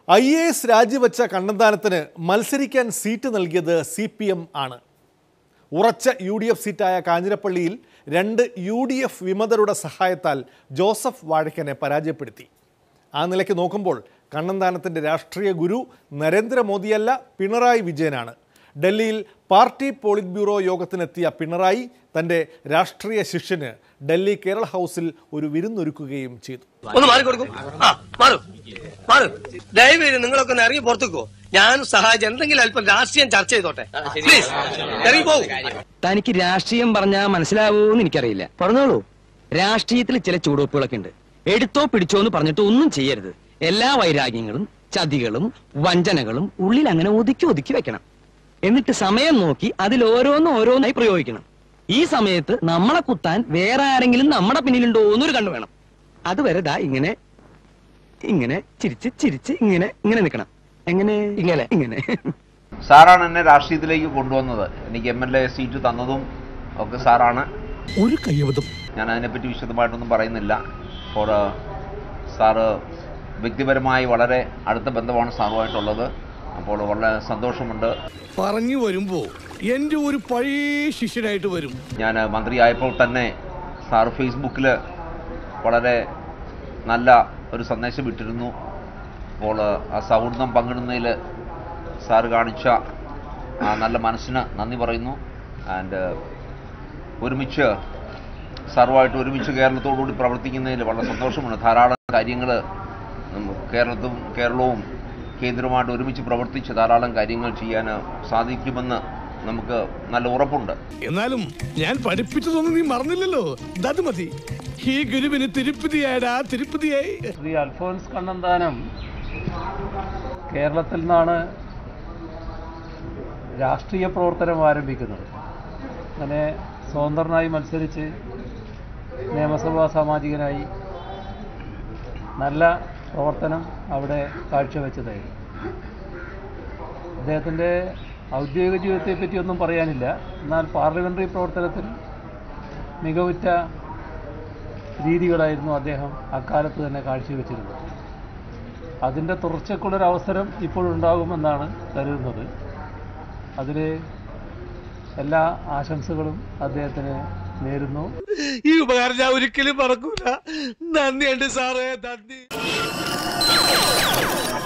I A S രാജിവെച്ച കണ്ണന്താനത്തിന് മത്സരിക്കാൻ seat നൽകിയത് സി പി എം ആണ് ഉറച്ച യു ഡി എഫ് സീറ്റായ കാഞ്ഞിരപ്പള്ളിയിൽ രണ്ട് യു ഡി എഫ് വിമതരുടെ സഹായത്താൽ ജോസഫ് വാഴക്കനെ പരാജയപ്പെടുത്തി ആ നിലയ്ക്ക് നോക്കുമ്പോൾ കണ്ണന്താനത്തിൻ്റെ രാഷ്ട്രീയ ഗുരു നരേന്ദ്രമോദിയല്ല പിണറായി വിജയനാണ് ഡൽഹിയിൽ പാർട്ടി പോളിറ്റ് ബ്യൂറോ യോഗത്തിനെത്തിയ പിണറായി തൻ്റെ രാഷ്ട്രീയ ശിഷ്യന് ഡൽഹി കേരള ഹൗസിൽ ഒരു വിരുന്നൊരുക്കുകയും ചെയ്തു ഒന്ന് മാറി കൊടുക്കും ആ മാറും മാറും ദയവേത് നിങ്ങളൊക്കെ ഒന്ന് ഇറങ്ങി പുറത്തേക്കോ ഞാൻ സഹായിച്ച് എന്തെങ്കിലും അല്പം രാഷ്ട്രീയം ചർച്ച ചെയ്തോട്ടെ പ്ലീസ് ഇറങ്ങി പോകും തനിക്ക് രാഷ്ട്രീയം പറഞ്ഞാൽ മനസ്സിലാവൂന്ന് എനിക്കറിയില്ല പറഞ്ഞോളൂ രാഷ്ട്രീയത്തിൽ ചില ചൂടുവെപ്പുകളൊക്കെ ഉണ്ട് എടുത്തോ പിടിച്ചോ എന്ന് പറഞ്ഞിട്ട് ഒന്നും ചെയ്യരുത് എല്ലാ വൈരാഗ്യങ്ങളും ചതികളും വഞ്ചനകളും ഉള്ളിൽ അങ്ങനെ ഒതുക്കി ഒതുക്കി വെക്കണം എന്നിട്ട് സമയം നോക്കി അതിൽ ഓരോന്നും ഓരോന്നായി പ്രയോഗിക്കണം ഈ സമയത്ത് നമ്മളെ കുത്താൻ വേറെ ആരെങ്കിലും നമ്മുടെ പിന്നിലുണ്ടോ എന്നൊരു കണ്ണു വേണം അതുവരെ ദാ ഇങ്ങനെ ഇങ്ങനെ ചിരിച്ച് ചിരിച്ച് ഇങ്ങനെ ഇങ്ങനെ നിൽക്കണം എങ്ങനെ ഇങ്ങനെ ഇങ്ങനെ സാറാണ് എന്നെ രാഷ്ട്രീയത്തിലേക്ക് കൊണ്ടുവന്നത് എനിക്ക് എം എൽ എ സീറ്റ് തന്നതും ഒക്കെ സാറാണ് ഒരു കയ്യബദ്ധം ഞാൻ അതിനെപ്പറ്റി വിശദമായിട്ടൊന്നും പറയുന്നില്ല അപ്പോൾ സാറ് വ്യക്തിപരമായി വളരെ അടുത്ത ബന്ധമാണ് സാറുമായിട്ടുള്ളത് അപ്പോൾ വളരെ സന്തോഷമുണ്ട് പറഞ്ഞു വരുമ്പോ എന്റെ ഒരു പഴയ ശിഷ്യനായിട്ട് വരും ഞാൻ മന്ത്രിയായപ്പോൾ തന്നെ സാറ് ഫേസ്ബുക്കിൽ വളരെ നല്ല ഒരു സന്ദേശം ഇട്ടിരുന്നു അപ്പോൾ ആ സൗഹൃദം പങ്കിടുന്നതിൽ സാറ് കാണിച്ച ആ നല്ല മനസ്സിന് നന്ദി പറയുന്നു ആൻഡ് ഒരുമിച്ച് സാറുമായിട്ട് ഒരുമിച്ച് കേരളത്തോടുകൂടി പ്രവർത്തിക്കുന്നതിൽ വളരെ സന്തോഷമുണ്ട് ധാരാളം കാര്യങ്ങൾ കേരളത്തും കേരളവും കേന്ദ്രവുമായിട്ട് ഒരുമിച്ച് പ്രവർത്തിച്ച് ധാരാളം കാര്യങ്ങൾ ചെയ്യാൻ സാധിക്കുമെന്ന് നമുക്ക് നല്ല ഉറപ്പുണ്ട് എന്നാലും ഞാൻ പഠിപ്പിച്ചതൊന്നും നീ മറന്നില്ലല്ലോ അത് മതി ഈ ഗുരുവിന് തിരുപ്പതിയായടാ തിരുപ്പതിയായി ശ്രീ അൽഫോൻസ് കണ്ണന്താനം കേരളത്തിൽ നിന്നാണ് രാഷ്ട്രീയ പ്രവർത്തനം ആരംഭിക്കുന്നത് അങ്ങനെ സ്വതന്ത്രനായി മത്സരിച്ച് നിയമസഭാ സാമാജികനായി നല്ല പ്രവർത്തനം അവിടെ കാഴ്ചവെച്ചതായിരുന്നു അദ്ദേഹത്തിൻ്റെ ഔദ്യോഗിക ജീവിതത്തെപ്പറ്റി ഒന്നും പറയാനില്ല എന്നാൽ പാർലമെൻ്ററി പ്രവർത്തനത്തിൽ മികവുറ്റ രീതികളായിരുന്നു അദ്ദേഹം അക്കാലത്ത് തന്നെ കാഴ്ചവെച്ചിരുന്നത് അതിൻ്റെ തുടർച്ചയ്ക്കുള്ളൊരവസരം ഇപ്പോഴുണ്ടാകുമെന്നാണ് കരുതുന്നത് അതിൽ എല്ലാ ആശംസകളും അദ്ദേഹത്തിന് നേരുന്നു ഈ ഉപകാരം ഞാൻ ഒരിക്കലും മറക്കൂല നന്ദിയുണ്ട് സാറേ നന്ദി